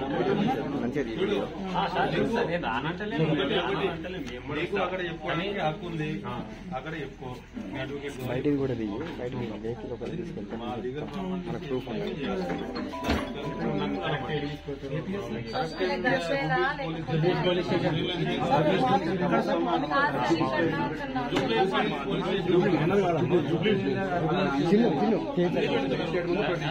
మంచిగా తీయండి. నీకు అక్కడ చెప్పుకోవడానికి హక్కు ఉంది అక్కడ చెప్పుకో మీ అడ్వకేట్ ద్వారా. బయటికి కూడా దిగి బయటికి వెహికల్ ఒకటి తీసుకెళ్తాం మా లీగల్ ఫార్మాలిటీ మనకు ప్రూఫ్ ఉంది చిన్న చిన్న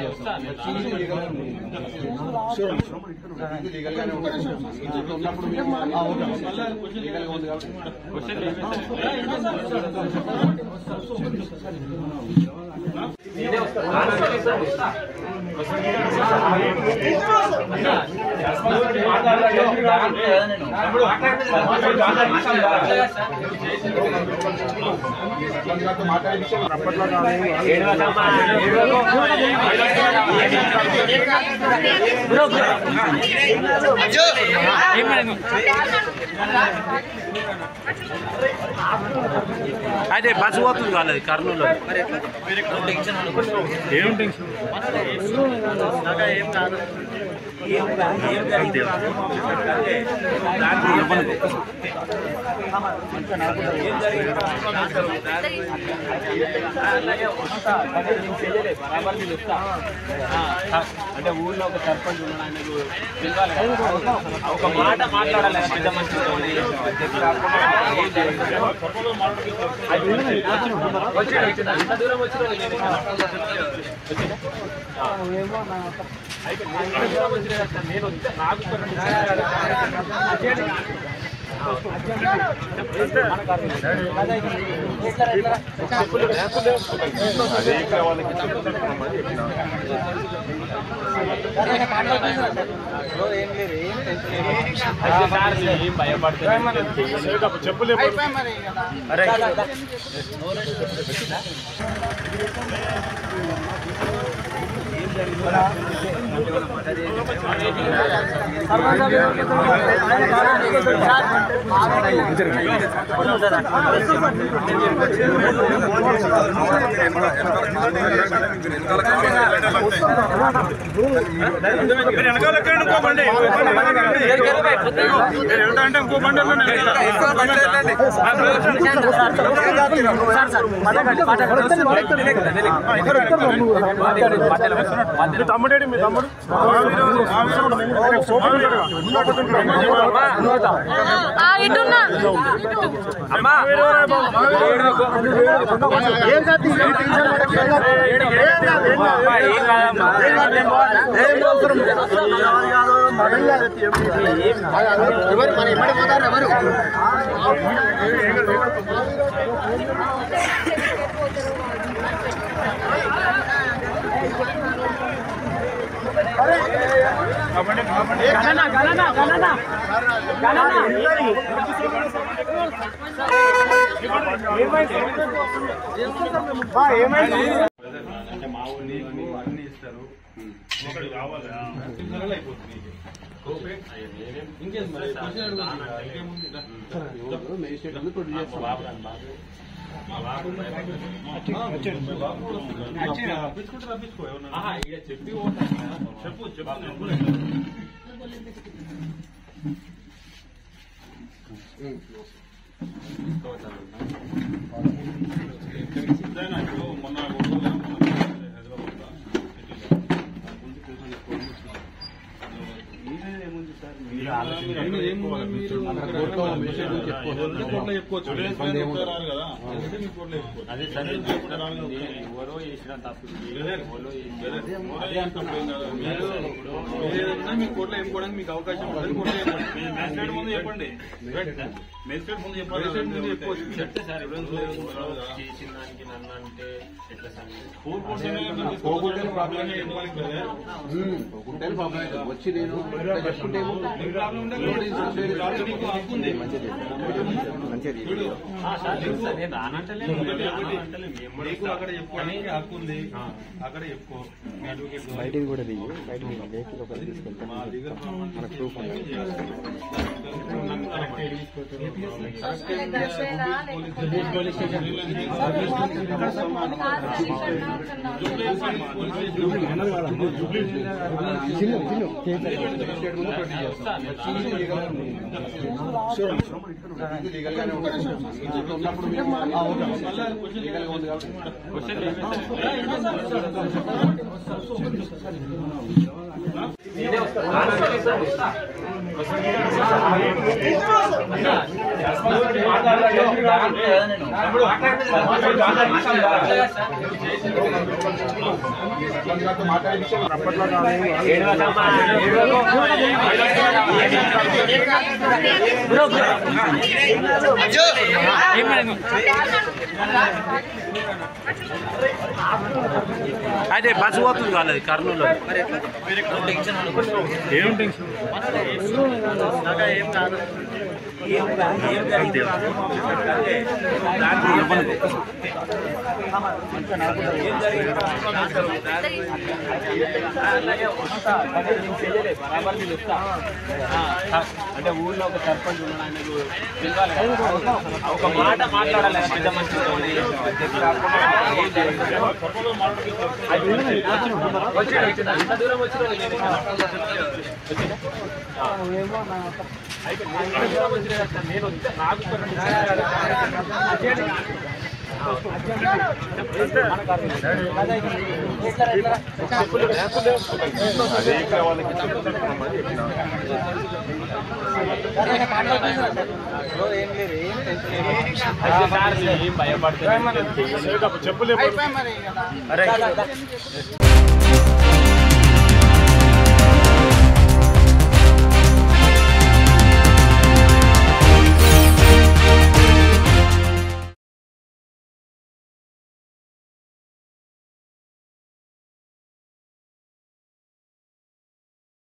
అదే బస్సు పోతుంది వాళ్ళది కర్నూలు ఏం టెన్షన్ అంటే ఊర్లో ఒక సర్పంచ్ ఉన్నాడు ఆయనకు పిలవాలి కదా. ఒక మాట మాట్లాడాలి పెద్ద మనిషితో. ఏం జరిగింది? అది ఉంది. వచ్చిండు, వచ్చిండు. అంత దూరం వచ్చిన నేను వస్తే నాకు ఒక రెండు అదేంటి? సార్ ఏం భయపడుతుంది చెప్పులే అరే తమ్ముడేడి మీ తమ్ముడు ఆ, ఇటున్నా అమ్మా అంటే మా ఊరు నీకు అన్ని ఇస్తారు ఒకటి కావాలి నిమిషాలలో అయిపోతుంది నీకు. కోఆపరేట్ ఇంకేం మరి క్వశ్చన్ అడుగుతుంది కదా, ఇంకేముంది రా. మా బాబు రప్పించుకుంటే రప్పించుకో ఎవరన్నా. ఆహా, ఇక చెప్పి పోతాను కదా. చెప్పు చెప్పు నేను ఒప్పుకుంటాను. ఇదేనా ఇప్పుడు మొన్న ఒంగోలు, మొన్న హైదరాబాద్లో అదే సరే ఎవరో చేసిన తప్పు ఎవరో చేసిన అదే అంటున్నాం మీరు ఏదైనా మీ కోర్టులో ఎంపుకోవడానికి మీకు అవకాశం ఉంటుంది కోర్టులో ఎంపుకోండి. మేజిస్ట్రేట్ ముందు చెప్పండి మేజిస్ట్రేట్ ముందు చెప్పాలి మేజిస్ట్రేట్ ముందు చెప్పుకోవచ్చు చెప్తే సార్ ఎవిడెన్స్ చేసిన దానికి నన్ను అంటే ఎట్లా సార్ ఫోర్ పర్సెంట్ పోగొట్టిన ప్రాబ్లం వచ్చి నేను చెప్పుకుంటే మంచిగా తీయండి. ఆ, సార్ తెలుసు సార్, నేను రానంటలేను రానంటలేను. ఏం కూడా నీకు అక్కడ చెప్పుకోవడానికి హక్కు ఉంది అక్కడ చెప్పుకో మీ అడ్వకేట్ ద్వారా. బయటికి కూడా దిగి బయటికి వెహికల్ ఒకటి తీసుకెళ్తాం మా లీగల్ ఫార్మాలిటీ మనకు ప్రూఫ్ ఉంది చిన్న చిన్న కేసరి అదే బస్సు పోతుంది కాలేదు కర్నూలు ఏం టెన్షన్ అంటే ఊర్లో ఒక సర్పంచ్ ఉన్నాడు ఆయనకు పిలవాలి కదా. ఒక మాట మాట్లాడాలి పెద్ద మనిషి అధ్యక్షుడు రాకుండా ఏం లేదు. అది ఉంది. వచ్చిండు, వచ్చిండు. అంత దూరం వచ్చిన నేను వస్తే నాకు ఒక రెండు నిమిషాలు ఏం భయపడుతుంది చెప్పులే